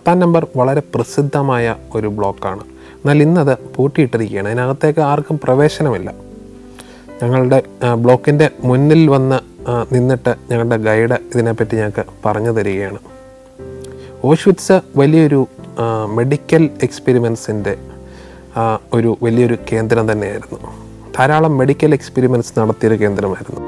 പത്താം നമ്പർ വളരെ പ്രസിദ്ധമായ ഒരു ബ്ലോക്കാണ് എന്നാൽ ഇന്നത് പൂട്ടിയിട്ടിരിക്കുകയാണ് അതിനകത്തേക്ക് ആർക്കും പ്രവേശനമില്ല ഞങ്ങളുടെ ബ്ലോക്കിൻ്റെ മുന്നിൽ വന്ന് ആ, നിന്നിട്ട് ഞങ്ങളുടെ ഗൈഡ് ഇതിനെപ്പറ്റി ഞങ്ങൾക്ക് പറഞ്ഞു തരികയാണ് ഓഷ്വിറ്റ്സ് വലിയൊരു ആ, മെഡിക്കൽ എക്സ്പെരിമെൻസിൻ്റെ ആ, ഒരു വലിയൊരു കേന്ദ്രം തന്നെയായിരുന്നു ധാരാളം മെഡിക്കൽ എക്സ്പെരിമെൻറ്റ്സ് നടത്തിയൊരു കേന്ദ്രമായിരുന്നു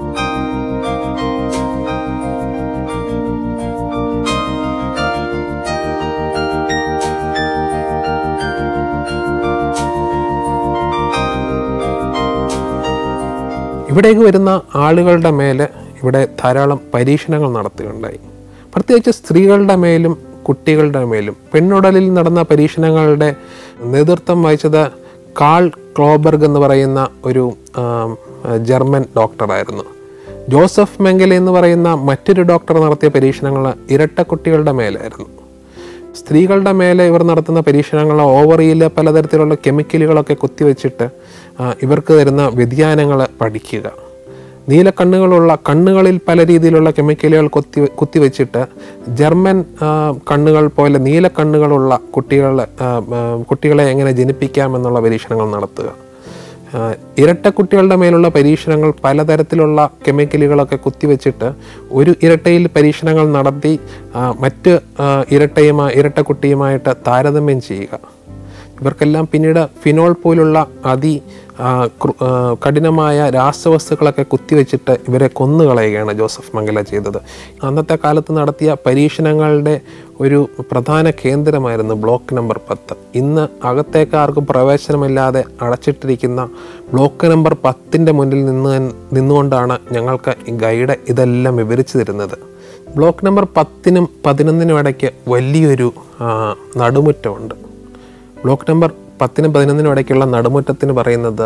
ഇവിടേക്ക് വരുന്ന ആളുകളുടെ മേലെ ഇവിടെ ധാരാളം പരീക്ഷണങ്ങൾ നടത്തുകയുണ്ടായി പ്രത്യേകിച്ച് സ്ത്രീകളുടെ മേലും കുട്ടികളുടെ മേലും പെണ്ണുടലിൽ നടന്ന പരീക്ഷണങ്ങളുടെ നേതൃത്വം വഹിച്ചത് കാൾ ക്ലോബർഗ് എന്ന് പറയുന്ന ഒരു ആം, ജർമ്മൻ ഡോക്ടറായിരുന്നു ജോസഫ് മെങ്കലെ എന്ന് പറയുന്ന മറ്റൊരു ഡോക്ടർ നടത്തിയ പരീക്ഷണങ്ങൾ ഇരട്ട കുട്ടികളുടെ മേലായിരുന്നു സ്ത്രീകളുടെ മേലെ ഇവർ നടത്തുന്ന പരീക്ഷണങ്ങൾ ഓവറിയിൽ പലതരത്തിലുള്ള കെമിക്കലുകളൊക്കെ കുത്തിവെച്ചിട്ട് ആ, ഇവർക്ക് തരുന്ന വ്യതിയാനങ്ങൾ പഠിക്കുക നീല കണ്ണുകളുള്ള കണ്ണുകളിൽ പല രീതിയിലുള്ള കെമിക്കലുകൾ കുത്തി കുത്തിവെച്ചിട്ട് ജർമ്മൻ ആ, കണ്ണുകൾ പോലെ നീല കണ്ണുകളുള്ള കുട്ടികൾ ആ, ആ, കുട്ടികളെ എങ്ങനെ ജനിപ്പിക്കാമെന്നുള്ള പരീക്ഷണങ്ങൾ നടത്തുക ആ, ഇരട്ട കുട്ടികളുടെ മേലുള്ള പരീക്ഷണങ്ങൾ പലതരത്തിലുള്ള കെമിക്കലുകളൊക്കെ കുത്തിവെച്ചിട്ട് ഒരു ഇരട്ടയിൽ പരീക്ഷണങ്ങൾ നടത്തി ആ, മറ്റ് ആ, ഇരട്ടയുമായി ഇരട്ട കുട്ടിയുമായിട്ട് താരതമ്യം ചെയ്യുക ഇവർക്കെല്ലാം പിന്നീട് ഫിനോൾ പോലുള്ള അതി ആ, ക്രു- ആ, കഠിനമായ രാസവസ്തുക്കളൊക്കെ കുത്തിവെച്ചിട്ട് ഇവരെ കൊന്നുകളയുകയാണ് ജോസഫ് മംഗല ചെയ്തത് അന്നത്തെ കാലത്ത് നടത്തിയ പരീക്ഷണങ്ങളുടെ ഒരു പ്രധാന കേന്ദ്രമായിരുന്നു ബ്ലോക്ക് നമ്പർ പത്ത് ഇന്ന് അകത്തേക്ക് ആർക്കും പ്രവേശനമില്ലാതെ അടച്ചിട്ടിരിക്കുന്ന ബ്ലോക്ക് നമ്പർ പത്തിൻ്റെ മുന്നിൽ നിന്ന് നിന്നുകൊണ്ടാണ് ഞങ്ങൾക്ക് ഈ ഗൈഡ് ഇതെല്ലാം വിവരിച്ചു തരുന്നത് ബ്ലോക്ക് നമ്പർ പത്തിനും പതിനൊന്നിനും ഇടയ്ക്ക് വലിയൊരു ആ, നടുമുറ്റമുണ്ട് ബ്ലോക്ക് നമ്പർ പത്തിനും പതിനൊന്നിനും ഇടയ്ക്കുള്ള നടുമുറ്റത്തിന് പറയുന്നത്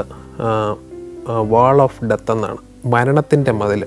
വാൾ ഓഫ് ഡെത്ത് എന്നാണ് മരണത്തിൻ്റെ മതിൽ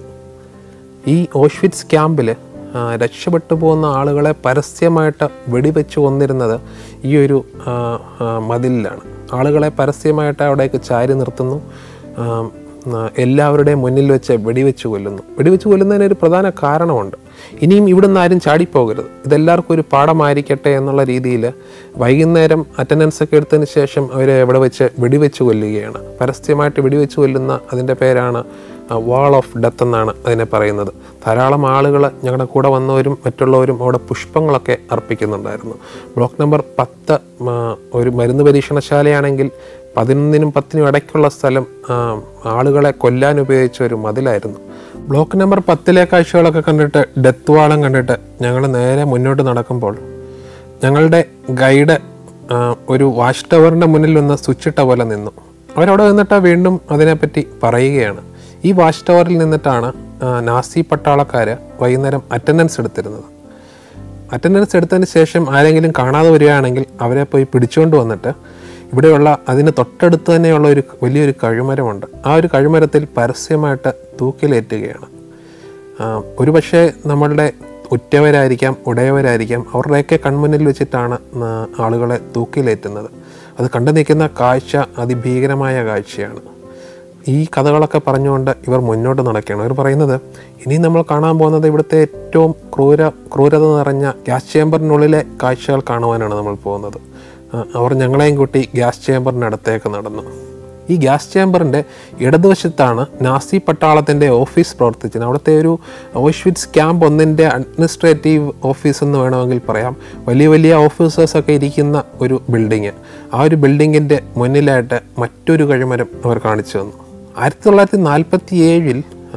ഈ ഓഷ്വിറ്റ്സ് ക്യാമ്പിൽ രക്ഷപ്പെട്ടു പോകുന്ന ആളുകളെ പരസ്യമായിട്ട് വെടിവെച്ച് കൊന്നിരുന്നത് ഈ ഒരു ആ, ആ, മതിലിലാണ് ആളുകളെ പരസ്യമായിട്ട് അവിടേക്ക് ചാരി നിർത്തുന്നു ആ, ആ, എല്ലാവരുടെയും മുന്നിൽ വെച്ച് വെടിവെച്ച് കൊല്ലുന്നു വെടിവെച്ച് കൊല്ലുന്നതിന് ഒരു പ്രധാന കാരണമുണ്ട് ഇനിയും ഇവിടുന്ന് ആരും ചാടിപ്പോകരുത് ഇതെല്ലാവർക്കും ഒരു പാഠമായിരിക്കട്ടെ എന്നുള്ള രീതിയിൽ വൈകുന്നേരം അറ്റൻഡൻസ് ഒക്കെ എടുത്തതിന് ശേഷം അവരെ എവിടെ വെച്ച് വെടിവെച്ച് കൊല്ലുകയാണ് പരസ്യമായിട്ട് വെടിവെച്ച് കൊല്ലുന്ന അതിൻ്റെ പേരാണ് വാൾ ഓഫ് ഡെത്ത് എന്നാണ് അതിനെ പറയുന്നത് ധാരാളം ആളുകൾ ഞങ്ങളുടെ കൂടെ വന്നവരും മറ്റുള്ളവരും അവിടെ പുഷ്പങ്ങളൊക്കെ അർപ്പിക്കുന്നുണ്ടായിരുന്നു ബ്ലോക്ക് നമ്പർ പത്ത് ആ, ഒരു മരുന്ന് പരീക്ഷണശാലയാണെങ്കിൽ പതിനൊന്നിനും പത്തിനും ഇടയ്ക്കുള്ള സ്ഥലം ആ, ആളുകളെ കൊല്ലാൻ ഉപയോഗിച്ച ഒരു മതിലായിരുന്നു ബ്ലോക്ക് നമ്പർ പത്തിലെ കാഴ്ചകളൊക്കെ കണ്ടിട്ട് ഡെത്ത് വാളം കണ്ടിട്ട് ഞങ്ങൾ നേരെ മുന്നോട്ട് നടക്കുമ്പോൾ ഞങ്ങളുടെ ഗൈഡ് ആ, ഒരു വാച്ച് ടവറിൻ്റെ മുന്നിൽ നിന്ന് സ്വിച്ചിട്ട പോലെ നിന്നു അവരവിടെ നിന്നിട്ട് വീണ്ടും അതിനെപ്പറ്റി പറയുകയാണ് ഈ വാച്ച് ടവറിൽ നിന്നിട്ടാണ് ആ, നാസി പട്ടാളക്കാർ വൈകുന്നേരം അറ്റൻഡൻസ് എടുത്തിരുന്നത് അറ്റൻഡൻസ് എടുത്തതിന് ശേഷം ആരെങ്കിലും കാണാതെ വരികയാണെങ്കിൽ അവരെ പോയി പിടിച്ചുകൊണ്ട് വന്നിട്ട് ഇവിടെയുള്ള അതിന് തൊട്ടടുത്ത് തന്നെയുള്ള ഒരു വലിയൊരു കഴുമരമുണ്ട് ആ ഒരു കഴുമരത്തിൽ പരസ്യമായിട്ട് തൂക്കിലേറ്റുകയാണ് ആ, ഒരുപക്ഷെ നമ്മളുടെ ഉറ്റവരായിരിക്കാം ഉടയവരായിരിക്കാം അവരുടെയൊക്കെ കൺമുന്നിൽ വെച്ചിട്ടാണ് ആ, ആളുകളെ തൂക്കിലേറ്റുന്നത് അത് കണ്ടു നിൽക്കുന്ന കാഴ്ച അതിഭീകരമായ കാഴ്ചയാണ് ഈ കഥകളൊക്കെ പറഞ്ഞുകൊണ്ട് ഇവർ മുന്നോട്ട് നടക്കുകയാണ് ഇവർ പറയുന്നത് ഇനി നമ്മൾ കാണാൻ പോകുന്നത് ഇവിടുത്തെ ഏറ്റവും ക്രൂര ക്രൂരത നിറഞ്ഞ ഗ്യാസ് ചേമ്പറിനുള്ളിലെ കാഴ്ചകൾ കാണുവാനാണ് നമ്മൾ പോകുന്നത് ആ, അവർ ഞങ്ങളെയും കൂട്ടി ഗ്യാസ് ചേമ്പറിനടുത്തേക്ക് നടന്നു ഈ ഗ്യാസ് ചേമ്പറിൻ്റെ ഇടതുവശത്താണ് നാസി പട്ടാളത്തിൻ്റെ ഓഫീസ് പ്രവർത്തിച്ചത് അവിടുത്തെ ഒരു ഓഷ്വിറ്റ്സ് ക്യാമ്പ് ഒന്നിൻ്റെ അഡ്മിനിസ്ട്രേറ്റീവ് ഓഫീസ് എന്ന് വേണമെങ്കിൽ പറയാം വലിയ വലിയ ഓഫീസേഴ്സൊക്കെ ഇരിക്കുന്ന ഒരു ബിൽഡിങ് ആ ഒരു ബിൽഡിങ്ങിൻ്റെ മുന്നിലായിട്ട് മറ്റൊരു കഴിമരം അവർ കാണിച്ചു തന്നു ആയിരത്തി തൊള്ളായിരത്തി നാൽപ്പത്തി ഏഴിൽ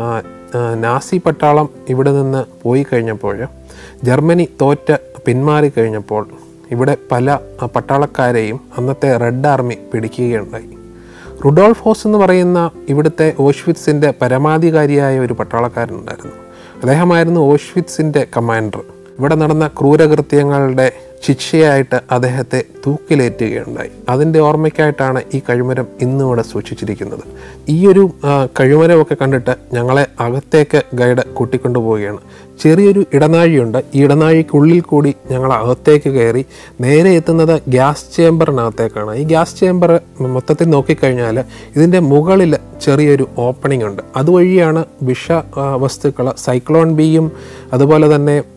നാസി പട്ടാളം ഇവിടെ നിന്ന് പോയി കഴിഞ്ഞപ്പോൾ ജർമ്മനി തോറ്റ് പിന്മാറി കഴിഞ്ഞപ്പോൾ ഇവിടെ പല ആ, പട്ടാളക്കാരെയും അന്നത്തെ റെഡ് ആർമി പിടിക്കുകയുണ്ടായി റുഡോൾഫ് ഹോസ് എന്ന് പറയുന്ന ഇവിടുത്തെ ഓഷ്വിറ്റ്സിൻ്റെ പരമാധികാരിയായ ഒരു പട്ടാളക്കാരനുണ്ടായിരുന്നു അദ്ദേഹമായിരുന്നു ഓഷ്വിറ്റ്സിൻ്റെ കമാൻഡർ ഇവിടെ നടന്ന ക്രൂരകൃത്യങ്ങളുടെ ശിക്ഷയായിട്ട് അദ്ദേഹത്തെ തൂക്കിലേറ്റുകയുണ്ടായി അതിൻ്റെ ഓർമ്മയ്ക്കായിട്ടാണ് ഈ കഴിമരം ഇന്നും ഇവിടെ സൂക്ഷിച്ചിരിക്കുന്നത് ഈ ഒരു ആ, കഴിമരമൊക്കെ കണ്ടിട്ട് ഞങ്ങളെ അകത്തേക്ക് ഗൈഡ് കൂട്ടിക്കൊണ്ടുപോവുകയാണ് ചെറിയൊരു ഇടനാഴിയുണ്ട് ഈ ഇടനാഴിക്കുള്ളിൽ കൂടി ഞങ്ങൾ അകത്തേക്ക് കയറി നേരെ എത്തുന്നത് ഗ്യാസ് ചേമ്പറിനകത്തേക്കാണ് ഈ ഗ്യാസ് ചേമ്പർ മൊത്തത്തിൽ നോക്കിക്കഴിഞ്ഞാൽ ഇതിൻ്റെ മുകളിൽ ചെറിയൊരു ഓപ്പണിംഗ് ഉണ്ട് അതുവഴിയാണ് വിഷ വസ്തുക്കൾ സൈക്ലോൺ ബിയും അതുപോലെ തന്നെ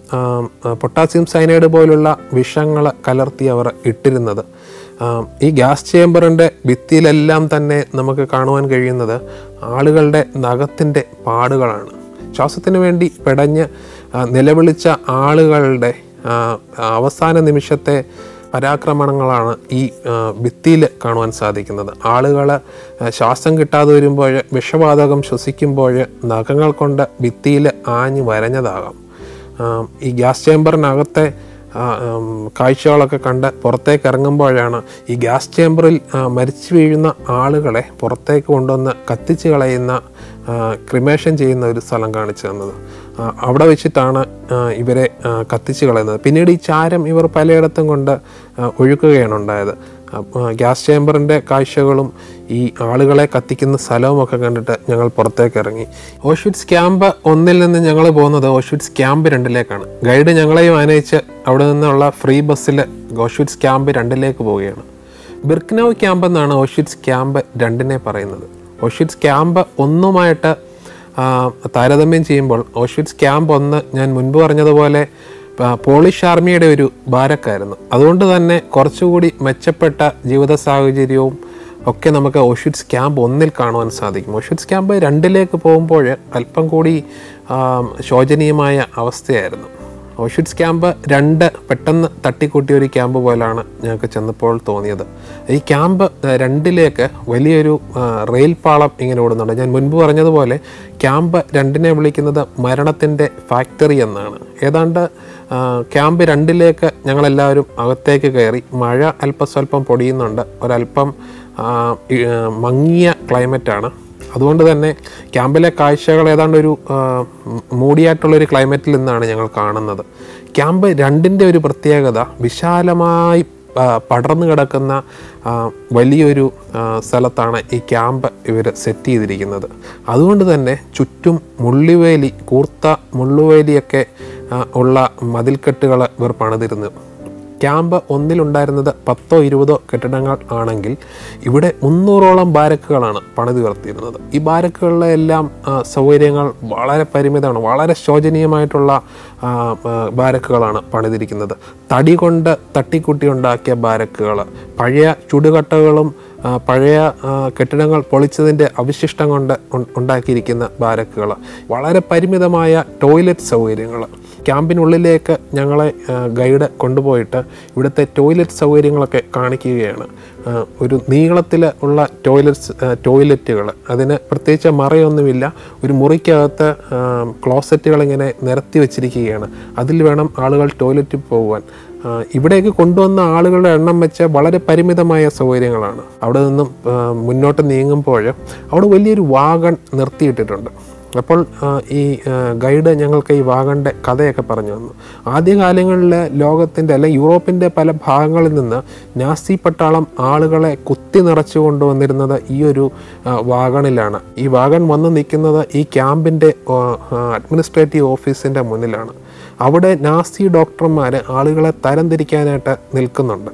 ആ, ആ, പൊട്ടാസ്യം സയനൈഡ് പോലുള്ള വിഷങ്ങൾ കലർത്തി അവർ ഇട്ടിരുന്നത് ആ, ഈ ഗ്യാസ് ചേമ്പറിൻ്റെ ഭിത്തിയിലെല്ലാം തന്നെ നമുക്ക് കാണുവാൻ കഴിയുന്നത് ആളുകളുടെ നഖത്തിൻ്റെ പാടുകളാണ് ശ്വാസത്തിന് വേണ്ടി പെടഞ്ഞ് ആ, നിലവിളിച്ച ആളുകളുടെ ആ, അവസാന നിമിഷത്തെ പരാക്രമണങ്ങളാണ് ഈ ഭിത്തിയിൽ കാണുവാൻ സാധിക്കുന്നത് ആളുകൾ ശ്വാസം കിട്ടാതെ വരുമ്പോൾ വിഷവാതകം ശ്വസിക്കുമ്പോൾ നഖങ്ങൾ കൊണ്ട് ഭിത്തിയിൽ ആഞ്ഞു വരഞ്ഞതാകാം ആ, ഈ ഗ്യാസ് ചേമ്പറിനകത്തെ ആ, ഉം, കാഴ്ചകളൊക്കെ കണ്ട് പുറത്തേക്ക് ഇറങ്ങുമ്പോഴാണ് ഈ ഗ്യാസ് ചേമ്പറിൽ ആ, മരിച്ചു വീഴുന്ന ആളുകളെ പുറത്തേക്ക് കൊണ്ടുവന്ന് കത്തിച്ച് കളയുന്ന ആ, ക്രിമേഷൻ ചെയ്യുന്ന ഒരു സ്ഥലം കാണിച്ചു തന്നത് ആ, അവിടെ വെച്ചിട്ടാണ് ആ, ഇവരെ ആ, കത്തിച്ച് കളയുന്നത് പിന്നീട് ഈ ചാരം ഇവർ പലയിടത്തും കൊണ്ട് ആ, ഒഴുക്കുകയാണ് ഉണ്ടായത് അപ്പ- ഗ്യാസ് ചേമ്പറിൻ്റെ കാഴ്ചകളും ഈ ആളുകളെ കത്തിക്കുന്ന സ്ഥലവും ഒക്കെ കണ്ടിട്ട് ഞങ്ങൾ പുറത്തേക്ക് ഇറങ്ങി ഓഷ്വിറ്റ്സ് ക്യാമ്പ് ഒന്നിൽ നിന്ന് ഞങ്ങൾ പോകുന്നത് ഓഷ്വിറ്റ്സ് ക്യാമ്പ് രണ്ടിലേക്കാണ് ഗൈഡ് ഞങ്ങളെയും ആനയിച്ച് അവിടെ നിന്നുള്ള ഫ്രീ ബസ്സിൽ ഓഷ്വിറ്റ്സ് ക്യാമ്പ് രണ്ടിലേക്ക് പോവുകയാണ് ബിർക്നൌ ക്യാമ്പ് എന്നാണ് ഓഷ്വിറ്റ്സ് ക്യാമ്പ് രണ്ടിനെ പറയുന്നത് ഓഷ്വിറ്റ്സ് ക്യാമ്പ് ഒന്നുമായിട്ട് ആ, താരതമ്യം ചെയ്യുമ്പോൾ ഓഷ്വിറ്റ്സ് ക്യാമ്പ് ഒന്ന് ഞാൻ മുൻപ് പറഞ്ഞതുപോലെ ആ, പോളിഷ് ആർമിയുടെ ഒരു ബാരക്കായിരുന്നു അതുകൊണ്ട് തന്നെ കുറച്ചുകൂടി മെച്ചപ്പെട്ട ജീവിത സാഹചര്യവും ഒക്കെ നമുക്ക് ഓഷ്വിറ്റ്സ് ക്യാമ്പ് ഒന്നിൽ കാണുവാൻ സാധിക്കും ഓഷ്വിറ്റ്സ് ക്യാമ്പ് രണ്ടിലേക്ക് പോകുമ്പോൾ അല്പം കൂടി ആ, ശോചനീയമായ അവസ്ഥയായിരുന്നു ഓഷ്വിറ്റ്സ് ക്യാമ്പ് രണ്ട് പെട്ടെന്ന് തട്ടിക്കൂട്ടിയ ഒരു ക്യാമ്പ് പോലാണ് ഞങ്ങൾക്ക് ചെന്നപ്പോൾ തോന്നിയത് ഈ ക്യാമ്പ് ആ, രണ്ടിലേക്ക് വലിയൊരു ആ, റെയിൽ പാളം ഇങ്ങനെ ഓടുന്നുണ്ട് ഞാൻ മുൻപ് പറഞ്ഞതുപോലെ ക്യാമ്പ് രണ്ടിനെ വിളിക്കുന്നത് മരണത്തിൻ്റെ ഫാക്ടറി എന്നാണ് ഏതാണ്ട് ആ, ക്യാമ്പ് രണ്ടിലേക്ക് ഞങ്ങളെല്ലാവരും അകത്തേക്ക് കയറി മഴ അല്പസ്വല്പം പൊടിയുന്നുണ്ട് ഒരല്പം ആ, ഈ, ആ, മങ്ങിയ ക്ലൈമറ്റാണ് അതുകൊണ്ട് തന്നെ ക്യാമ്പിലെ കാഴ്ചകൾ ഏതാണ്ട് ഒരു ആ, മ് മൂടിയായിട്ടുള്ളൊരു ക്ലൈമറ്റിൽ നിന്നാണ് ഞങ്ങൾ കാണുന്നത് ക്യാമ്പ് രണ്ടിൻ്റെ ഒരു പ്രത്യേകത വിശാലമായി ആ, പടർന്നു കിടക്കുന്ന ആ, വലിയൊരു ആ, സ്ഥലത്താണ് ഈ ക്യാമ്പ് ഇവർ സെറ്റ് ചെയ്തിരിക്കുന്നത് അതുകൊണ്ട് തന്നെ ചുറ്റും മുള്ളിവേലി കൂർത്ത മുള്ളുവേലിയൊക്കെ ആ, ഉള്ള മതിൽക്കെട്ടുകൾ ഇവർ പണിതിരുന്നു ക്യാമ്പ് ഒന്നിലുണ്ടായിരുന്നത് പത്തോ ഇരുപതോ കെട്ടിടങ്ങൾ ആണെങ്കിൽ ഇവിടെ മുന്നൂറോളം ബാരക്കുകളാണ് പണിത് ഉയർത്തിയിരുന്നത് ഈ ബാരക്കുകളിലെ എല്ലാം ആ, സൗകര്യങ്ങൾ വളരെ പരിമിതമാണ് വളരെ ശോചനീയമായിട്ടുള്ള ആ, ആ, ബാരക്കുകളാണ് പണിതിരിക്കുന്നത് തടി കൊണ്ട് തട്ടിക്കുട്ടി ഉണ്ടാക്കിയ ബാരക്കുകൾ പഴയ ചുടുകട്ടകളും ആ, പഴയ ആ, കെട്ടിടങ്ങൾ പൊളിച്ചതിൻ്റെ അവശിഷ്ടം കൊണ്ട് ഉൺ- ഉണ്ടാക്കിയിരിക്കുന്ന ബാരക്കുകൾ വളരെ പരിമിതമായ ടോയ്ലറ്റ് സൗകര്യങ്ങൾ ക്യാമ്പിനുള്ളിലേക്ക് ഞങ്ങളെ ആ, ഗൈഡ് കൊണ്ടുപോയിട്ട് ഇവിടുത്തെ ടോയ്ലറ്റ് സൗകര്യങ്ങളൊക്കെ കാണിക്കുകയാണ് ആ, ഒരു നീളത്തിൽ ഉള്ള ടോയ്ലറ്റ്സ് ടോയ്ലറ്റുകൾ അതിന് പ്രത്യേകിച്ച് മറയൊന്നുമില്ല ഒരു മുറിക്കകത്ത് ആ, ക്ലോസറ്റുകൾ ഇങ്ങനെ നിരത്തി വെച്ചിരിക്കുകയാണ് അതിൽ വേണം ആളുകൾ ടോയ്ലറ്റിൽ പോകുവാൻ ആ, ഇവിടേക്ക് കൊണ്ടുവന്ന ആളുകളുടെ എണ്ണം വെച്ച് വളരെ പരിമിതമായ സൗകര്യങ്ങളാണ് അവിടെ നിന്നും ആ, മുന്നോട്ട് നീങ്ങുമ്പോൾ അവിടെ വലിയൊരു വാഗൺ നിർത്തിയിട്ടിട്ടുണ്ട് അപ്പോൾ ആ, ഈ ആ, ഗൈഡ് ഞങ്ങൾക്ക് ഈ വാഗണിൻ്റെ കഥയൊക്കെ പറഞ്ഞു തന്നു ആദ്യകാലങ്ങളിൽ ലോകത്തിൻ്റെ അല്ലെങ്കിൽ യൂറോപ്പിൻ്റെ പല ഭാഗങ്ങളിൽ നിന്ന് നാസി പട്ടാളം ആളുകളെ കുത്തി നിറച്ചു കൊണ്ടുവന്നിരുന്നത് ഈ ഒരു ആ, വാഗണിലാണ് ഈ വാഗൺ വന്ന് നിൽക്കുന്നത് ഈ ക്യാമ്പിൻ്റെ അഡ്മിനിസ്ട്രേറ്റീവ് ഓഫീസിൻ്റെ മുന്നിലാണ് അവിടെ നാസി ഡോക്ടർമാർ ആളുകളെ തരംതിരിക്കാനായിട്ട് നിൽക്കുന്നുണ്ട്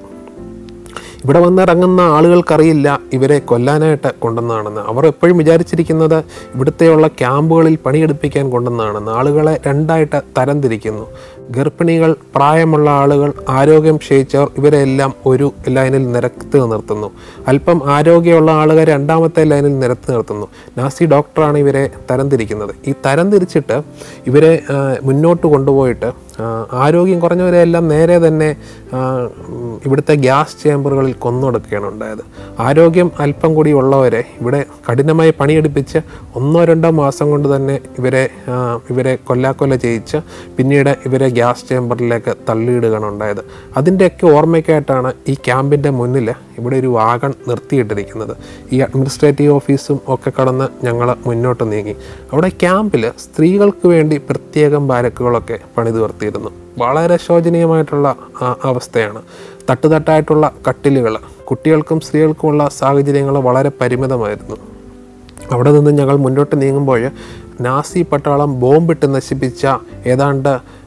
ഇവിടെ വന്നിറങ്ങുന്ന ആളുകൾക്കറിയില്ല ഇവരെ കൊല്ലാനായിട്ട് കൊണ്ടുവന്നതാണെന്ന് അവർ എപ്പോഴും വിചാരിച്ചിരിക്കുന്നത് ഇവിടുത്തെയുള്ള ക്യാമ്പുകളിൽ പണിയെടുപ്പിക്കാൻ കൊണ്ടുവന്നതാണെന്ന് ആളുകളെ രണ്ടായിട്ട് തരംതിരിക്കുന്നു ഗർഭിണികൾ പ്രായമുള്ള ആളുകൾ ആരോഗ്യം ക്ഷയിച്ചവർ ഇവരെല്ലാം ഒരു ലൈനിൽ നിരത്തി നിർത്തുന്നു അല്പം ആരോഗ്യമുള്ള ആളുകൾ രണ്ടാമത്തെ ലൈനിൽ നിരത്തി നിർത്തുന്നു നാസി ഡോക്ടറാണ് ഇവരെ തരംതിരിക്കുന്നത് ഈ തരംതിരിച്ചിട്ട് ഇവരെ ആ, മുന്നോട്ട് കൊണ്ടുപോയിട്ട് ആ, ആരോഗ്യം കുറഞ്ഞവരെ എല്ലാം നേരെ തന്നെ ആ, ഉം, ഇവിടുത്തെ ഗ്യാസ് ചേമ്പറുകളിൽ കൊന്നൊടുക്കുകയാണ് ഉണ്ടായത് ആരോഗ്യം അല്പം കൂടി ഉള്ളവരെ ഇവിടെ കഠിനമായി പണിയെടുപ്പിച്ച് ഒന്നോ രണ്ടോ മാസം കൊണ്ട് തന്നെ ഇവരെ ആ, ഇവരെ കൊല്ലാക്കൊല്ല ചെയ്യിച്ച് പിന്നീട് ഇവരെ ഗ്യാസ് ചേമ്പറിലേക്ക് തള്ളിയിടുകയാണ് ഉണ്ടായത് അതിൻ്റെയൊക്കെ ഓർമ്മയ്ക്കായിട്ടാണ് ഈ ക്യാമ്പിൻ്റെ മുന്നിൽ ഇവിടെ ഒരു വാഗൺ നിർത്തിയിട്ടിരിക്കുന്നത് ഈ അഡ്മിനിസ്ട്രേറ്റീവ് ഓഫീസും ഒക്കെ കടന്ന് ഞങ്ങൾ മുന്നോട്ട് നീങ്ങി അവിടെ ക്യാമ്പിൽ സ്ത്രീകൾക്ക് വേണ്ടി പ്രത്യേകം ബാരക്കുകളൊക്കെ പണിത് നിർത്തിയിരുന്നു വളരെ ശോചനീയമായിട്ടുള്ള ആ, അവസ്ഥയാണ് തട്ടുതട്ടായിട്ടുള്ള കട്ടിലുകൾ കുട്ടികൾക്കും സ്ത്രീകൾക്കുമുള്ള സാഹചര്യങ്ങൾ വളരെ പരിമിതമായിരുന്നു അവിടെ നിന്ന് ഞങ്ങൾ മുന്നോട്ട് നീങ്ങുമ്പോൾ നാസി പട്ടാളം ബോംബിട്ട് നശിപ്പിച്ച ഏതാണ്ട്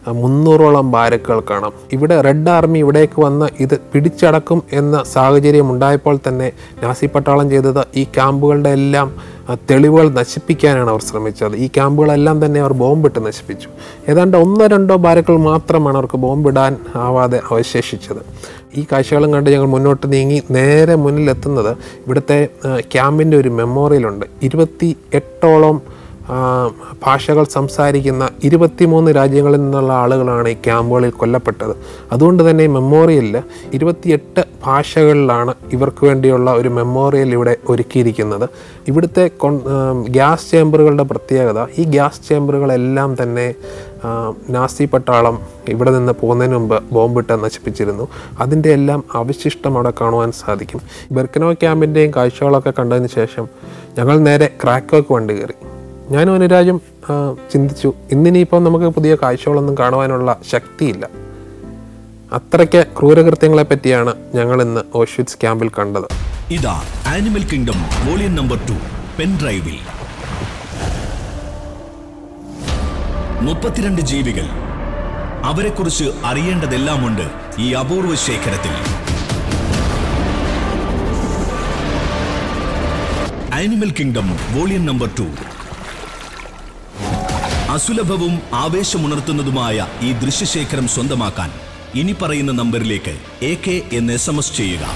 ആ, മുന്നൂറോളം ബാരക്കുകൾ കാണാം ഇവിടെ റെഡ് ആർമി ഇവിടേക്ക് വന്ന് ഇത് പിടിച്ചടക്കും എന്ന സാഹചര്യം ഉണ്ടായപ്പോൾ തന്നെ നാസി പട്ടാളം ചെയ്തത് ഈ ക്യാമ്പുകളുടെ എല്ലാം ആ, തെളിവുകൾ നശിപ്പിക്കാനാണ് അവർ ശ്രമിച്ചത് ഈ ക്യാമ്പുകളെല്ലാം തന്നെ അവർ ബോംബിട്ട് നശിപ്പിച്ചു ഏതാണ്ട് ഒന്നോ രണ്ടോ ബാരക്കുകൾ മാത്രമാണ് അവർക്ക് ബോംബിടാൻ ആവാതെ അവശേഷിച്ചത് ഈ കാഴ്ചകളും കണ്ട് ഞങ്ങൾ മുന്നോട്ട് നീങ്ങി നേരെ മുന്നിലെത്തുന്നത് ഇവിടുത്തെ ആ, ക്യാമ്പിൻ്റെ ഒരു മെമ്മോറിയലുണ്ട് ഇരുപത്തി എട്ടോളം ആ, ഭാഷകൾ സംസാരിക്കുന്ന ഇരുപത്തിമൂന്ന് രാജ്യങ്ങളിൽ നിന്നുള്ള ആളുകളാണ് ഈ ക്യാമ്പുകളിൽ കൊല്ലപ്പെട്ടത് അതുകൊണ്ട് തന്നെ ഈ മെമ്മോറിയലിൽ ഇരുപത്തിയെട്ട് ഭാഷകളിലാണ് ഇവർക്ക് വേണ്ടിയുള്ള ഒരു മെമ്മോറിയൽ ഇവിടെ ഒരുക്കിയിരിക്കുന്നത് ഇവിടുത്തെ കൊൺ- ആ, ഗ്യാസ് ചേമ്പറുകളുടെ പ്രത്യേകത ഈ ഗ്യാസ് ചേമ്പറുകളെല്ലാം തന്നെ ആ, നാസി പട്ടാളം ഇവിടെ നിന്ന് പോകുന്നതിന് മുമ്പ് ബോംബിട്ട് നശിപ്പിച്ചിരുന്നു അതിൻ്റെ എല്ലാം അവശിഷ്ടം അവിടെ കാണുവാൻ സാധിക്കും ബെർക്കനോ ക്യാമ്പിൻ്റെയും കാഴ്ചകളൊക്കെ കണ്ടതിന് ശേഷം ഞങ്ങൾ നേരെ ക്രാക്കോക്ക് വണ്ടി കയറി ഞാനും അനുരാജും ആ, ചിന്തിച്ചു ഇന്നിനിയിപ്പം നമുക്ക് പുതിയ കാഴ്ചകളൊന്നും കാണുവാനുള്ള ശക്തിയില്ല അത്രയ്ക്ക് ക്രൂരകൃത്യങ്ങളെ പറ്റിയാണ് ഞങ്ങൾ ഇന്ന് ഓഷ്വിറ്റ്സ് ക്യാമ്പിൽ കണ്ടത് ഇതാ animal kingdom volume number two പെൻഡ്രൈവിൽ മുപ്പത്തിരണ്ട് ജീവികൾ അവരെക്കുറിച്ച് അറിയേണ്ടതെല്ലാമുണ്ട് ഈ അപൂർവ ശേഖരത്തിൽ animal kingdom volume number two അസുലഭവും ആവേശമുണർത്തുന്നതുമായ ഈ ദൃശ്യശേഖരം സ്വന്തമാക്കാൻ ഇനി പറയുന്ന നമ്പറിലേക്ക് എ കെ എന്ന് എസ് എം എസ് ചെയ്യുക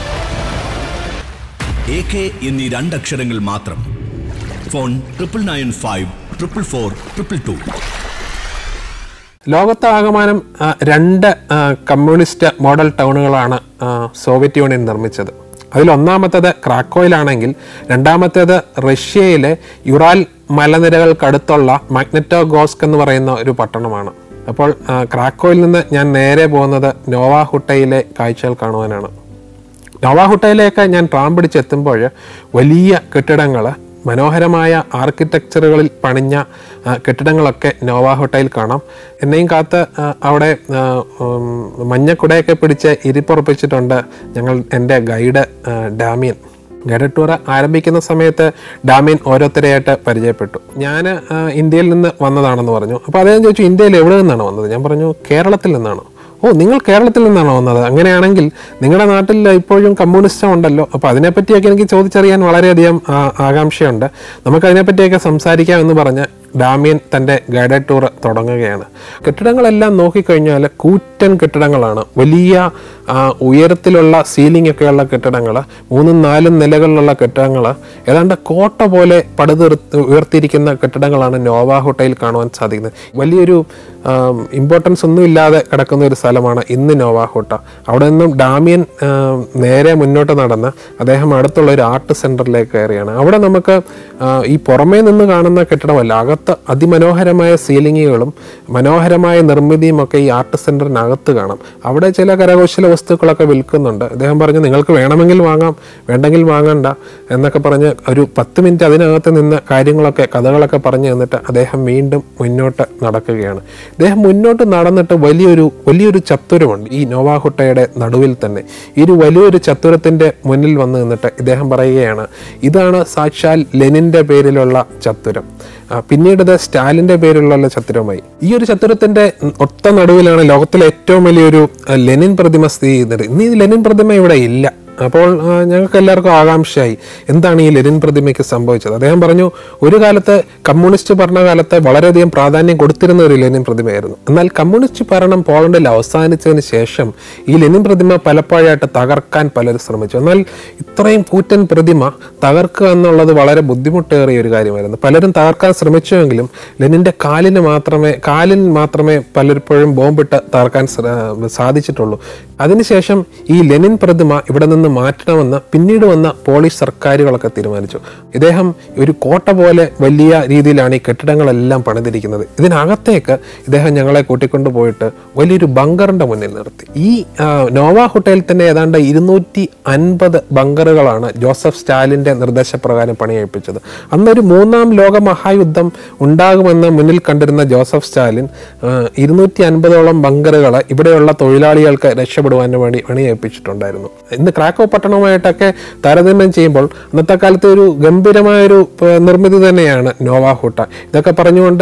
എ കെ എന്നീ രണ്ടക്ഷരങ്ങൾ മാത്രം phone triple nine five triple four triple two ലോകത്താകമാനം ആ, രണ്ട് ആ, കമ്മ്യൂണിസ്റ്റ് മോഡൽ ടൗണുകളാണ് ആ, സോവിയറ്റ് യൂണിയൻ നിർമ്മിച്ചത് അതിൽ ഒന്നാമത്തേത് ക്രാക്കോയിലാണെങ്കിൽ രണ്ടാമത്തേത് റഷ്യയിലെ യുറാൽ മലനിരകൾക്കടുത്തുള്ള മാഗ്നറ്റോഗോസ്ക് എന്ന് പറയുന്ന ഒരു പട്ടണമാണ് അപ്പോൾ ആ, ക്രാക്കോയിൽ നിന്ന് ഞാൻ നേരെ പോകുന്നത് നോവാഹുട്ടയിലെ കാഴ്ചകൾ കാണുവാനാണ് നോവാഹുട്ടയിലേക്ക് ഞാൻ ട്രാം പിടിച്ചെത്തുമ്പോൾ വലിയ കെട്ടിടങ്ങൾ മനോഹരമായ ആർക്കിടെക്ചറുകളിൽ പണിഞ്ഞ ആ, കെട്ടിടങ്ങളൊക്കെ നോവാഹുട്ടയിൽ കാണാം എന്നെയും കാത്ത് ആ, അവിടെ ആ, ഉം, മഞ്ഞക്കുടയൊക്കെ പിടിച്ച് ഇരിപ്പുറപ്പിച്ചിട്ടുണ്ട് ഞങ്ങൾ എൻ്റെ ഗൈഡ് ആ, ഡാമിയൻ ഗൈഡ് ടൂർ ആരംഭിക്കുന്ന സമയത്ത് ഡാമിയൻ ഓരോരുത്തരെയായിട്ട് പരിചയപ്പെട്ടു ഞാൻ ആ, ഇന്ത്യയിൽ നിന്ന് വന്നതാണെന്ന് പറഞ്ഞു അപ്പോൾ അദ്ദേഹം ചോദിച്ചു ഇന്ത്യയിൽ എവിടെ നിന്നാണ് വന്നത് ഞാൻ പറഞ്ഞു കേരളത്തിൽ നിന്നാണ് ഓ നിങ്ങൾ കേരളത്തിൽ നിന്നാണോ വന്നത് അങ്ങനെയാണെങ്കിൽ നിങ്ങളുടെ നാട്ടിൽ ഇപ്പോഴും കമ്മ്യൂണിസ്റ്റ് ഉണ്ടല്ലോ അപ്പോൾ അതിനെപ്പറ്റിയൊക്കെ എനിക്ക് ചോദിച്ചറിയാൻ വളരെയധികം ആ, ആകാംക്ഷയുണ്ട് നമുക്ക് അതിനെപ്പറ്റിയൊക്കെ സംസാരിക്കാം എന്ന് പറഞ്ഞ് ഡാമിയൻ തൻ്റെ ഗൈഡഡ് ടൂർ തുടങ്ങുകയാണ് കെട്ടിടങ്ങളെല്ലാം നോക്കിക്കഴിഞ്ഞാൽ കൂറ്റൻ കെട്ടിടങ്ങളാണ് വലിയ ആ, ഉയരത്തിലുള്ള സീലിംഗ് ഒക്കെയുള്ള കെട്ടിടങ്ങൾ മൂന്നും നാലും നിലകളിലുള്ള കെട്ടിടങ്ങൾ ഏതാണ്ട് കോട്ട പോലെ പടുതീർ ഉയർത്തിയിരിക്കുന്ന കെട്ടിടങ്ങളാണ് നോവ ഹോട്ടയിൽ കാണുവാൻ സാധിക്കുന്നത് വലിയൊരു ഇമ്പോർട്ടൻസ് ഒന്നും ഇല്ലാതെ കിടക്കുന്ന ഒരു സ്ഥലമാണ് ഇന്ന് നോവ ഹോട്ട അവിടെ നിന്നും ഡാമിയൻ ആ, നേരെ മുന്നോട്ട് നടന്ന് അദ്ദേഹം അടുത്തുള്ള ഒരു ആർട്ട് സെൻറ്ററിലേക്ക് കയറിയാണ് അവിടെ നമുക്ക് ആ, ഈ പുറമേ നിന്ന് കാണുന്ന കെട്ടിടമല്ല അകത്ത് അതിമനോഹരമായ സീലിങ്ങുകളും മനോഹരമായ നിർമ്മിതിയും ഒക്കെ ഈ ആർട്ട് സെൻറ്ററിനകത്ത് കാണാം അവിടെ ചില കരകൗശല വസ്തുക്കളൊക്കെ വിൽക്കുന്നുണ്ട് അദ്ദേഹം പറഞ്ഞു നിങ്ങൾക്ക് വേണമെങ്കിൽ വാങ്ങാം വേണ്ടെങ്കിൽ വാങ്ങണ്ട എന്നൊക്കെ പറഞ്ഞ് ഒരു പത്ത് മിനിറ്റ് അതിനകത്ത് നിന്ന് കാര്യങ്ങളൊക്കെ കഥകളൊക്കെ പറഞ്ഞു തന്നിട്ട് അദ്ദേഹം വീണ്ടും മുന്നോട്ട് നടക്കുകയാണ് അദ്ദേഹം മുന്നോട്ട് നടന്നിട്ട് വലിയൊരു വലിയൊരു ചത്തുരമുണ്ട് ഈ നോവാഹുട്ടയുടെ നടുവിൽ തന്നെ ഈ ഒരു വലിയൊരു ചത്തുരത്തിൻ്റെ മുന്നിൽ വന്ന് നിന്നിട്ട് ഇദ്ദേഹം പറയുകയാണ് ഇതാണ് സാക്ഷാൽ ലെനിൻ്റെ പേരിലുള്ള ചത്തുരം ആ, പിന്നീട് ഇത് സ്റ്റാലിൻ്റെ പേരിലുള്ള ചത്തുരമായി ഈ ഒരു ചത്തുരത്തിൻ്റെ ഒത്ത നടുവിലാണ് ലോകത്തിലെ ഏറ്റവും വലിയൊരു ആ, ലെനിൻ പ്രതിമ സ്ഥിതി ചെയ്യുന്നത് ഇന്ന് ഈ ലെനിൻ പ്രതിമ ഇവിടെ ഇല്ല അപ്പോൾ ആ, ഞങ്ങൾക്ക് എല്ലാവർക്കും ആകാംക്ഷയായി എന്താണ് ഈ ലെനിൻ പ്രതിമയ്ക്ക് സംഭവിച്ചത് അദ്ദേഹം പറഞ്ഞു ഒരു കാലത്ത് കമ്മ്യൂണിസ്റ്റ് ഭരണകാലത്ത് വളരെയധികം പ്രാധാന്യം കൊടുത്തിരുന്ന ഒരു ലെനിൻ പ്രതിമയായിരുന്നു എന്നാൽ കമ്മ്യൂണിസ്റ്റ് ഭരണം പോളണ്ടിൽ അവസാനിച്ചതിന് ശേഷം ഈ ലെനിൻ പ്രതിമ പലപ്പോഴായിട്ട് തകർക്കാൻ പലരും ശ്രമിച്ചു എന്നാൽ ഇത്രയും കൂറ്റൻ പ്രതിമ തകർക്കുക എന്നുള്ളത് വളരെ ബുദ്ധിമുട്ടേറിയ ഒരു കാര്യമായിരുന്നു പലരും തകർക്കാൻ ശ്രമിച്ചുവെങ്കിലും ലെനിൻ്റെ കാലിന് മാത്രമേ കാലിൽ മാത്രമേ പലപ്പോഴും ബോംബിട്ട് തകർക്കാൻ ശ്ര- സാധിച്ചിട്ടുള്ളൂ അതിനുശേഷം ഈ ലെനിൻ പ്രതിമ ഇവിടെ നിന്ന് മാറ്റണമെന്ന് പിന്നീട് വന്ന പോളിഷ് സർക്കാരുകളൊക്കെ തീരുമാനിച്ചു ഇദ്ദേഹം ഒരു കോട്ട പോലെ വലിയ രീതിയിലാണ് ഈ കെട്ടിടങ്ങളെല്ലാം പണിതിരിക്കുന്നത് ഇതിനകത്തേക്ക് ഇദ്ദേഹം ഞങ്ങളെ കൂട്ടിക്കൊണ്ടു പോയിട്ട് വലിയൊരു ബങ്കറിന്റെ മുന്നിൽ നിർത്തി ഈ ആ, നോവ ഹോട്ടലിൽ തന്നെ ഏതാണ്ട് ഇരുന്നൂറ്റി അൻപത് ബങ്കറുകളാണ് ജോസഫ് സ്റ്റാലിന്റെ നിർദ്ദേശപ്രകാരം പണിയഴിപ്പിച്ചത് അന്നൊരു മൂന്നാം ലോക മഹായുദ്ധം ഉണ്ടാകുമെന്ന് മുന്നിൽ കണ്ടിരുന്ന ജോസഫ് സ്റ്റാലിൻ ഇരുന്നൂറ്റി അൻപതോളം ബങ്കറുകൾ ഇവിടെയുള്ള തൊഴിലാളികൾക്ക് രക്ഷപ്പെടുവാൻ വേണ്ടി പണിയേൽപ്പിച്ചിട്ടുണ്ടായിരുന്നു ഇന്ന് ക്രാക്കോ പട്ടണവുമായിട്ടൊക്കെ താരതമ്യം ചെയ്യുമ്പോൾ അന്നത്തെ കാലത്തെ ഒരു ഗംഭീരമായൊരു ഏർ, നിർമ്മിതി തന്നെയാണ് നോവാഹൂട്ട ഇതൊക്കെ പറഞ്ഞുകൊണ്ട്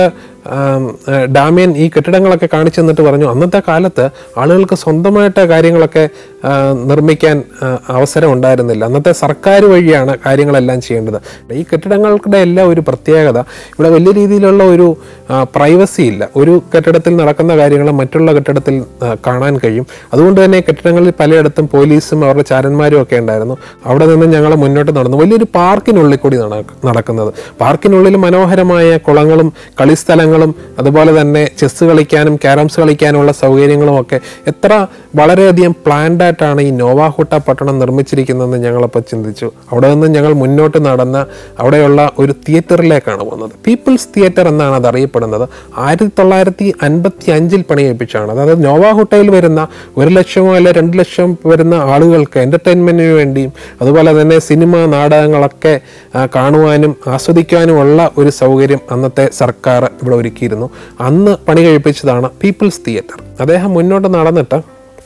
ആം, ആ, ഡാമിയൻ ഈ കെട്ടിടങ്ങളൊക്കെ കാണിച്ചു തന്നിട്ട് പറഞ്ഞു അന്നത്തെ കാലത്ത് ആളുകൾക്ക് സ്വന്തമായിട്ട് കാര്യങ്ങളൊക്കെ ആ, നിർമ്മിക്കാൻ ആ, അവസരം ഉണ്ടായിരുന്നില്ല അന്നത്തെ സർക്കാർ വഴിയാണ് കാര്യങ്ങളെല്ലാം ചെയ്യേണ്ടത് ഈ കെട്ടിടങ്ങളുടെ എല്ലാം ഒരു പ്രത്യേകത ഇവിടെ വലിയ രീതിയിലുള്ള ഒരു പ്രൈവസി ഇല്ല ഒരു കെട്ടിടത്തിൽ നടക്കുന്ന കാര്യങ്ങൾ മറ്റുള്ള കെട്ടിടത്തിൽ ആ, കാണാൻ കഴിയും അതുകൊണ്ട് തന്നെ കെട്ടിടങ്ങളിൽ പലയിടത്തും പോലീസും അവരുടെ ചാരന്മാരും ഒക്കെ ഉണ്ടായിരുന്നു അവിടെ നിന്ന് ഞങ്ങൾ മുന്നോട്ട് നടന്നു വലിയൊരു പാർക്കിനുള്ളിൽ കൂടി നടക്ക- നടക്കുന്നത് പാർക്കിനുള്ളിൽ മനോഹരമായ കുളങ്ങളും കളിസ്ഥലങ്ങളും അതുപോലെ തന്നെ ചെസ് കളിക്കാനും ക്യാരംസ് കളിക്കാനുള്ള സൗകര്യങ്ങളും ഒക്കെ എത്ര വളരെയധികം പ്ലാൻഡ് ആയിട്ടാണ് ഈ നോവാഹുട്ട പട്ടണം നിർമ്മിച്ചിരിക്കുന്നതെന്ന് ഞങ്ങളപ്പോൾ ചിന്തിച്ചു അവിടെ നിന്ന് ഞങ്ങൾ മുന്നോട്ട് നടന്ന അവിടെയുള്ള ഒരു തിയേറ്ററിലേക്കാണ് പോകുന്നത് പീപ്പിൾസ് തിയേറ്റർ എന്നാണ് അത് അറിയപ്പെടുന്നത് ആയിരത്തി തൊള്ളായിരത്തി അൻപത്തി അഞ്ചിൽ പണികഴിപ്പിച്ചാണ് അതായത് നോവാഹുട്ടയിൽ വരുന്ന ഒരു ലക്ഷമോ അല്ലെ രണ്ട് ലക്ഷം വരുന്ന ആളുകൾക്ക് എൻ്റർടൈൻമെൻറ്റിന് വേണ്ടിയും അതുപോലെ തന്നെ സിനിമ നാടകങ്ങളൊക്കെ ആ, കാണുവാനും ആസ്വദിക്കാനുമുള്ള ഒരു സൗകര്യം അന്നത്തെ സർക്കാർ ഇവിടെ ഒരുക്കിയിരുന്നു അന്ന് പണി കഴിപ്പിച്ചതാണ് പീപ്പിൾസ് തിയേറ്റർ അദ്ദേഹം മുന്നോട്ട് നടന്നിട്ട്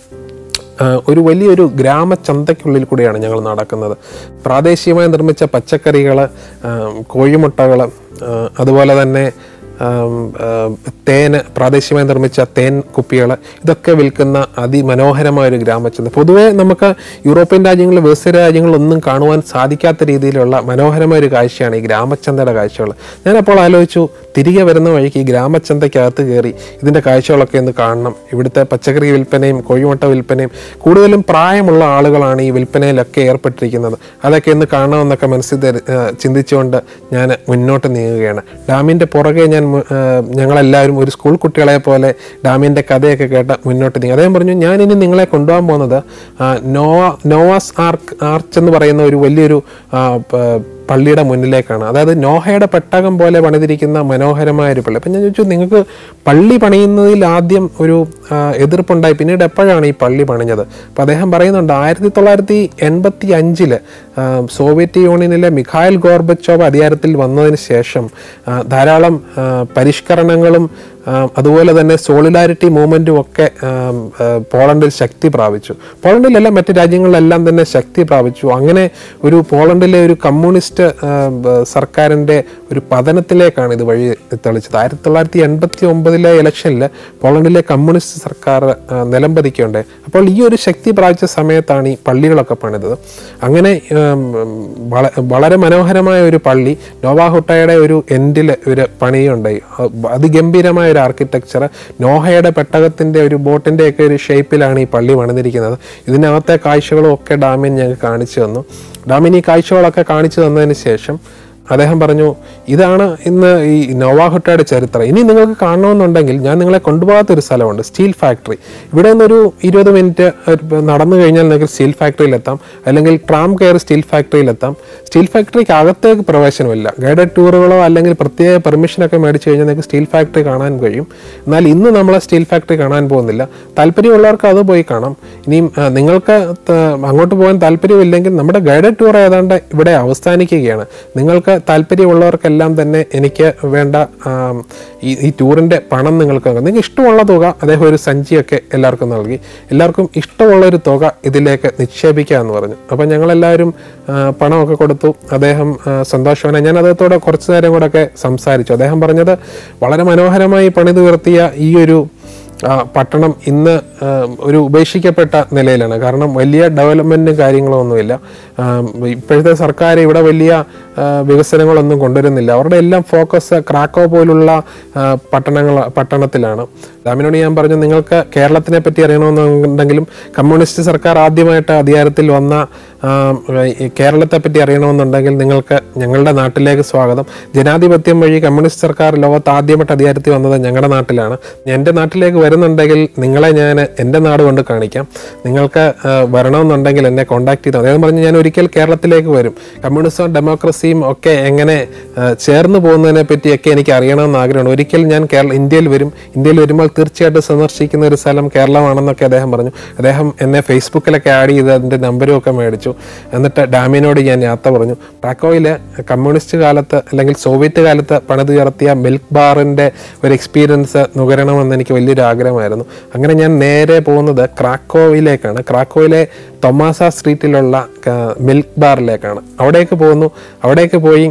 ആ, ഒരു വലിയൊരു ഗ്രാമചന്തയ്ക്കുള്ളിൽ കൂടിയാണ് ഞങ്ങൾ നടക്കുന്നത് പ്രാദേശികമായി നിർമ്മിച്ച പച്ചക്കറികൾ കോഴിമുട്ടകൾ അതുപോലെ തന്നെ ആം, ആ, തേന് പ്രാദേശികമായി നിർമ്മിച്ച തേൻ കുപ്പികൾ ഇതൊക്കെ വിൽക്കുന്ന അതിമനോഹരമായ ഒരു ഗ്രാമചന്ത പൊതുവേ നമുക്ക് യൂറോപ്യൻ രാജ്യങ്ങളിൽ വികസിത രാജ്യങ്ങളിലൊന്നും കാണുവാൻ സാധിക്കാത്ത രീതിയിലുള്ള മനോഹരമായ ഒരു കാഴ്ചയാണ് ഈ ഗ്രാമചന്തയുടെ കാഴ്ചകൾ ഞാനപ്പോൾ ആലോചിച്ചു തിരികെ വരുന്ന വഴിക്ക് ഈ ഗ്രാമചന്തയ്ക്കകത്ത് കയറി ഇതിൻ്റെ കാഴ്ചകളൊക്കെ ഒന്ന് കാണണം ഇവിടുത്തെ പച്ചക്കറി വിൽപ്പനയും കോഴിമുട്ട വിൽപ്പനയും കൂടുതലും പ്രായമുള്ള ആളുകളാണ് ഈ വിൽപ്പനയിലൊക്കെ ഏർപ്പെട്ടിരിക്കുന്നത് അതൊക്കെ ഒന്ന് കാണണമെന്നൊക്കെ മനസ്സിൽ ധരി- ആ, ചിന്തിച്ചുകൊണ്ട് ഞാൻ മുന്നോട്ട് നീങ്ങുകയാണ് ഡാമിൻ്റെ പുറകെ ഞാൻ മു- ആ, ഞങ്ങളെല്ലാവരും ഒരു സ്കൂൾ കുട്ടികളെ പോലെ ഡാമിൻ്റെ കഥയൊക്കെ കേട്ട് മുന്നോട്ട് നീങ്ങി അദ്ദേഹം പറഞ്ഞു ഞാൻ ഇനി നിങ്ങളെ കൊണ്ടുപോകാൻ പോകുന്നത് ആ, നോവ നോവാസ് ആർക്ക് ആർച്ച് എന്ന് പറയുന്ന ഒരു വലിയൊരു ആ, പ- പള്ളിയുടെ മുന്നിലേക്കാണ് അതായത് നോഹയുടെ പെട്ടകം പോലെ പണിതിരിക്കുന്ന മനോഹരമായ ഒരു പള്ളി അപ്പം ഞാൻ ചോദിച്ചു നിങ്ങൾക്ക് പള്ളി പണിയുന്നതിൽ ആദ്യം ഒരു ആ, എതിർപ്പുണ്ടായി പിന്നീട് എപ്പോഴാണ് ഈ പള്ളി പണിഞ്ഞത് അപ്പം അദ്ദേഹം പറയുന്നുണ്ട് ആയിരത്തി തൊള്ളായിരത്തി എൺപത്തി അഞ്ചില് സോവിയറ്റ് യൂണിയനിലെ മിഖായിൽ ഗോർബച്ചോവ് അധികാരത്തിൽ വന്നതിന് ശേഷം ആ, ധാരാളം ആ, പരിഷ്കരണങ്ങളും ആ, അതുപോലെ തന്നെ സോളിഡാരിറ്റി മൂവ്മെൻറ്റും ഒക്കെ ആ, ആ, പോളണ്ടിൽ ശക്തി പ്രാപിച്ചു പോളണ്ടിലെല്ലാം മറ്റ് രാജ്യങ്ങളിലെല്ലാം തന്നെ ശക്തി പ്രാപിച്ചു അങ്ങനെ ഒരു പോളണ്ടിലെ ഒരു കമ്മ്യൂണിസ്റ്റ് ആ, ബ- സർക്കാരിൻ്റെ ഒരു പതനത്തിലേക്കാണ് ഇത് വഴി തെളിച്ചത് ആയിരത്തി തൊള്ളായിരത്തി എൺപത്തി ഒമ്പതിലെ ഇലക്ഷനിൽ പോളണ്ടിലെ കമ്മ്യൂണിസ്റ്റ് സർക്കാർ ആ, നിലംപതിക്കുകയുണ്ടായി അപ്പോൾ ഈ ഒരു ശക്തി പ്രാപിച്ച സമയത്താണ് ഈ പള്ളികളൊക്കെ പണിതത് അങ്ങനെ ഉം, വള- വളരെ മനോഹരമായ ഒരു പള്ളി നോവാഹുട്ടയുടെ ഒരു എൻഡിൽ ഒരു പണിയുണ്ടായി അ- അതിഗംഭീരമായ ഒരു ആർക്കിടെക്ചർ നോഹയുടെ പെട്ടകത്തിൻ്റെ ഒരു ബോട്ടിൻ്റെ ഒക്കെ ഒരു ഷേപ്പിലാണ് ഈ പള്ളി പണിതിരിക്കുന്നത് ഇതിനകത്തെ കാഴ്ചകളും ഒക്കെ ഡാമിൻ ഞങ്ങൾക്ക് കാണിച്ചു തന്നു ഡാമിൻ ഈ കാഴ്ചകളൊക്കെ കാണിച്ചു തന്നതിന് ശേഷം അദ്ദേഹം പറഞ്ഞു ഇതാണ് ഇന്ന് ഈ നോവാഹുട്ടയുടെ ചരിത്രം ഇനി നിങ്ങൾക്ക് കാണണമെന്നുണ്ടെങ്കിൽ ഞാൻ നിങ്ങളെ കൊണ്ടുപോകാത്ത ഒരു സ്ഥലമുണ്ട് സ്റ്റീൽ ഫാക്ടറി ഇവിടെ നിന്നൊരു ഇരുപത് മിനിറ്റ് നടന്നു കഴിഞ്ഞാൽ നിങ്ങൾക്ക് സ്റ്റീൽ ഫാക്ടറിയിലെത്താം അല്ലെങ്കിൽ ട്രാം കയറി സ്റ്റീൽ ഫാക്ടറിയിലെത്താം സ്റ്റീൽ ഫാക്ടറിക്ക് അകത്തേക്ക് പ്രവേശനമില്ല ഗൈഡഡ് ടൂറുകളോ അല്ലെങ്കിൽ പ്രത്യേക പെർമിഷനൊക്കെ മേടിച്ച് കഴിഞ്ഞാൽ നിങ്ങൾക്ക് സ്റ്റീൽ ഫാക്ടറി കാണാൻ കഴിയും എന്നാൽ ഇന്ന് നമ്മൾ സ്റ്റീൽ ഫാക്ടറി കാണാൻ പോകുന്നില്ല താല്പര്യമുള്ളവർക്ക് അത് പോയി കാണാം ഇനിയും ആ, നിങ്ങൾക്ക് ത- അങ്ങോട്ട് പോകാൻ താല്പര്യമില്ലെങ്കിൽ നമ്മുടെ ഗൈഡഡ് ടൂർ ഏതാണ്ട് ഇവിടെ അവസാനിക്കുകയാണ് നിങ്ങൾക്ക് താല്പര്യമുള്ളവർക്കെല്ലാം തന്നെ എനിക്ക് വേണ്ട ആം, ഈ ഈ ടൂറിൻ്റെ പണം നിങ്ങൾക്ക് നൽകാം നിങ്ങൾക്ക് ഇഷ്ടമുള്ള തുക അദ്ദേഹം ഒരു സഞ്ചിയൊക്കെ എല്ലാവർക്കും നൽകി എല്ലാവർക്കും ഇഷ്ടമുള്ള ഒരു തുക ഇതിലേക്ക് നിക്ഷേപിക്കുക എന്ന് പറഞ്ഞു അപ്പം ഞങ്ങളെല്ലാവരും ആ, പണമൊക്കെ കൊടുത്തു അദ്ദേഹം ആ, സന്തോഷവാനായി ഞാൻ അദ്ദേഹത്തോട് കുറച്ച് നേരം കൂടെ ഒക്കെ സംസാരിച്ചു അദ്ദേഹം പറഞ്ഞത് വളരെ മനോഹരമായി പണിത് ഉയർത്തിയ ഈ ഒരു ആ, പട്ടണം ഇന്ന് ആ, ഒരു ഉപേക്ഷിക്കപ്പെട്ട നിലയിലാണ് കാരണം വലിയ ഡെവലപ്മെൻറ്റും കാര്യങ്ങളും ഒന്നുമില്ല ആ, ഇപ്പോഴത്തെ സർക്കാർ ഇവിടെ വലിയ ആ, വികസനങ്ങളൊന്നും കൊണ്ടുവരുന്നില്ല അവരുടെ എല്ലാം ഫോക്കസ് ക്രാക്കോ പോലുള്ള ആ, പട്ടണങ്ങൾ പട്ടണത്തിലാണ് ഡാമിനോട് ഞാൻ പറഞ്ഞു നിങ്ങൾക്ക് കേരളത്തിനെ പറ്റി അറിയണമെന്നുണ്ടെങ്കിലും കമ്മ്യൂണിസ്റ്റ് സർക്കാർ ആദ്യമായിട്ട് അധികാരത്തിൽ വന്ന ആ, ഈ കേരളത്തെ പറ്റി അറിയണമെന്നുണ്ടെങ്കിൽ നിങ്ങൾക്ക് ഞങ്ങളുടെ നാട്ടിലേക്ക് സ്വാഗതം ജനാധിപത്യം വഴി കമ്മ്യൂണിസ്റ്റ് സർക്കാർ ലോകത്ത് ആദ്യമായിട്ട് അധികാരത്തിൽ വന്നത് ഞങ്ങളുടെ നാട്ടിലാണ് എൻ്റെ നാട്ടിലേക്ക് വരുന്നുണ്ടെങ്കിൽ നിങ്ങളെ ഞാൻ എൻ്റെ നാട് കൊണ്ട് കാണിക്കാം നിങ്ങൾക്ക് ആ, വരണമെന്നുണ്ടെങ്കിൽ എന്നെ കോൺടാക്ട് ചെയ്താൽ അദ്ദേഹം പറഞ്ഞു ഞാൻ ഒരിക്കൽ കേരളത്തിലേക്ക് വരും കമ്മ്യൂണിസവും ഡെമോക്രസിയും ഒക്കെ എങ്ങനെ ആ, ചേർന്ന് പോകുന്നതിനെ പറ്റിയൊക്കെ എനിക്ക് അറിയണമെന്ന് ആഗ്രഹമുണ്ട് ഒരിക്കൽ ഞാൻ കേരള ഇന്ത്യയിൽ വരും ഇന്ത്യയിൽ വരുമ്പോൾ തീർച്ചയായിട്ടും സന്ദർശിക്കുന്ന ഒരു സ്ഥലം കേരളമാണെന്നൊക്കെ അദ്ദേഹം പറഞ്ഞു അദ്ദേഹം എന്നെ ഫേസ്ബുക്കിലൊക്കെ ആഡ് ചെയ്ത് അതിൻ്റെ നമ്പരും ഒക്കെ മേടിച്ചു എന്നിട്ട് ഡാമിനോട് ഞാൻ യാത്ര പറഞ്ഞു പ്രാക്കോയിൽ കമ്മ്യൂണിസ്റ്റ് കാലത്ത് അല്ലെങ്കിൽ സോവിയറ്റ് കാലത്ത് പണിതുയർത്തിയ മിൽക്ക് ബാറിൻ്റെ ഒരു എക്സ്പീരിയൻസ് നുകരണമെന്ന് എനിക്ക് വലിയൊരു ആഗ്രഹമായിരുന്നു അങ്ങനെ ഞാൻ നേരെ പോകുന്നത് ക്രാക്കോയിലേക്കാണ് ക്രാക്കോയിലെ തൊമാസ സ്ട്രീറ്റിലുള്ള മിൽക്ക് ബാറിലേക്കാണ് അവിടേക്ക് പോകുന്നു അവിടേക്ക് പോയി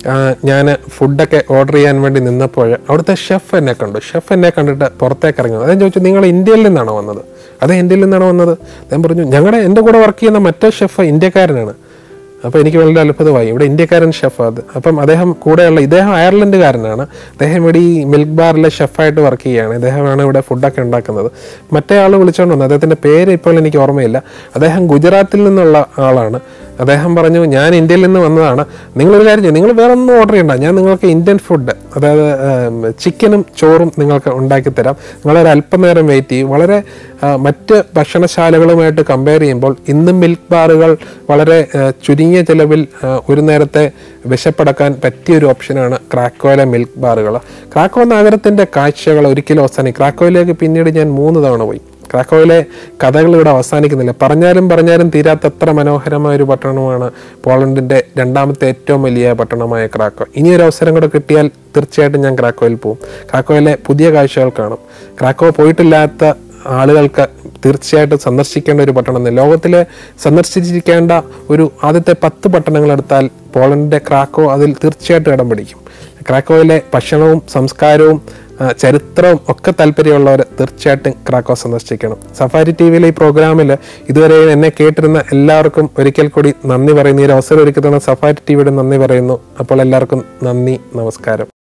ഞാൻ ഫുഡൊക്കെ ഓർഡർ ചെയ്യാൻ വേണ്ടി നിന്നപ്പോൾ അവിടുത്തെ ഷെഫ് എന്നെ കണ്ടു ഷെഫ് എന്നെ കണ്ടിട്ട് പുറത്തേക്ക് ഇറങ്ങി അദ്ദേഹം ചോദിച്ചു നിങ്ങൾ ഇന്ത്യയിൽ നിന്നാണോ വന്നത് അതെ ഇന്ത്യയിൽ നിന്നാണോ വന്നത് അദ്ദേഹം പറഞ്ഞു ഞങ്ങളുടെ എൻ്റെ കൂടെ വർക്ക് ചെയ്യുന്ന മറ്റേ ഷെഫ് ഇന്ത്യക്കാരനാണ് അപ്പോൾ എനിക്ക് വളരെ അത്ഭുതമായി ഇവിടെ ഇന്ത്യക്കാരൻ ഷെഫ് അത് അപ്പം അദ്ദേഹം കൂടെയുള്ള ഇദ്ദേഹം അയർലൻഡുകാരനാണ് അദ്ദേഹം ഇവിടെ ഈ മിൽക്ക് ബാറിലെ ഷെഫായിട്ട് വർക്ക് ചെയ്യുകയാണ് ഇദ്ദേഹമാണ് ഇവിടെ ഫുഡൊക്കെ ഉണ്ടാക്കുന്നത് മറ്റേ ആൾ വിളിച്ചുകൊണ്ട് വന്നു അദ്ദേഹത്തിൻ്റെ പേര് ഇപ്പോൾ എനിക്ക് ഓർമ്മയില്ല അദ്ദേഹം ഗുജറാത്തിൽ നിന്നുള്ള ആളാണ് അദ്ദേഹം പറഞ്ഞു ഞാൻ ഇന്ത്യയിൽ നിന്ന് വന്നതാണ് നിങ്ങളൊരു കാര്യം ചെയ്യും നിങ്ങൾ വേറെ ഒന്നും ഓർഡർ ചെയ്യണ്ട ഞാൻ നിങ്ങൾക്ക് ഇന്ത്യൻ ഫുഡ് അതായത് ചിക്കനും ചോറും നിങ്ങൾക്ക് ഉണ്ടാക്കി തരാം നിങ്ങളൊരു അല്പനേരം വെയിറ്റ് ചെയ്യും വളരെ ആ, മറ്റ് ഭക്ഷണശാലകളുമായിട്ട് കമ്പയർ ചെയ്യുമ്പോൾ ഇന്ന് മിൽക്ക് ബാറുകൾ വളരെ ആ, ചുരുങ്ങിയ ചിലവിൽ ആ, ഒരു നേരത്തെ വിശപ്പടക്കാൻ പറ്റിയ ഒരു ഓപ്ഷനാണ് ക്രാക്കോയിലെ മിൽക്ക് ബാറുകൾ ക്രാക്കോ നഗരത്തിൻ്റെ കാഴ്ചകൾ ഒരിക്കലും അവസാനിക്കും ക്രാക്കോയിലേക്ക് പിന്നീട് ഞാൻ മൂന്ന് തവണ പോയി ക്രാക്കോയിലെ കഥകൾ ഇവിടെ അവസാനിക്കുന്നില്ല പറഞ്ഞാലും പറഞ്ഞാലും തീരാത്തത്ര മനോഹരമായ ഒരു പട്ടണമാണ് പോളണ്ടിന്റെ രണ്ടാമത്തെ ഏറ്റവും വലിയ പട്ടണമായ ക്രാക്കോ ഇനി ഒരു അവസരം കൂടെ കിട്ടിയാൽ തീർച്ചയായിട്ടും ഞാൻ ക്രാക്കോയിൽ പോകും ക്രാക്കോയിലെ പുതിയ കാഴ്ചകൾ കാണും ക്രാക്കോ പോയിട്ടില്ലാത്ത ആളുകൾക്ക് തീർച്ചയായിട്ടും സന്ദർശിക്കേണ്ട ഒരു പട്ടണം ലോകത്തിലെ സന്ദർശിച്ചിരിക്കേണ്ട ഒരു ആദ്യത്തെ പത്ത് പട്ടണങ്ങൾ എടുത്താൽ പോളണ്ടിന്റെ ക്രാക്കോ അതിൽ തീർച്ചയായിട്ടും ഇടം പിടിക്കും ക്രാക്കോയിലെ ഭക്ഷണവും സംസ്കാരവും ആ, ചരിത്രവും ഒക്കെ താല്പര്യമുള്ളവർ തീർച്ചയായിട്ടും ക്രാക്കോ സന്ദർശിക്കണം സഫാരി ടി വിയിലെ ഈ പ്രോഗ്രാമിൽ ഇതുവരെ എന്നെ കേട്ടിരുന്ന എല്ലാവർക്കും ഒരിക്കൽ കൂടി നന്ദി പറയുന്നു ഈ ഒരു അവസരം ഒരുക്കി തന്ന സഫാരി ടി വിയുടെ നന്ദി പറയുന്നു അപ്പോൾ എല്ലാവർക്കും നന്ദി നമസ്കാരം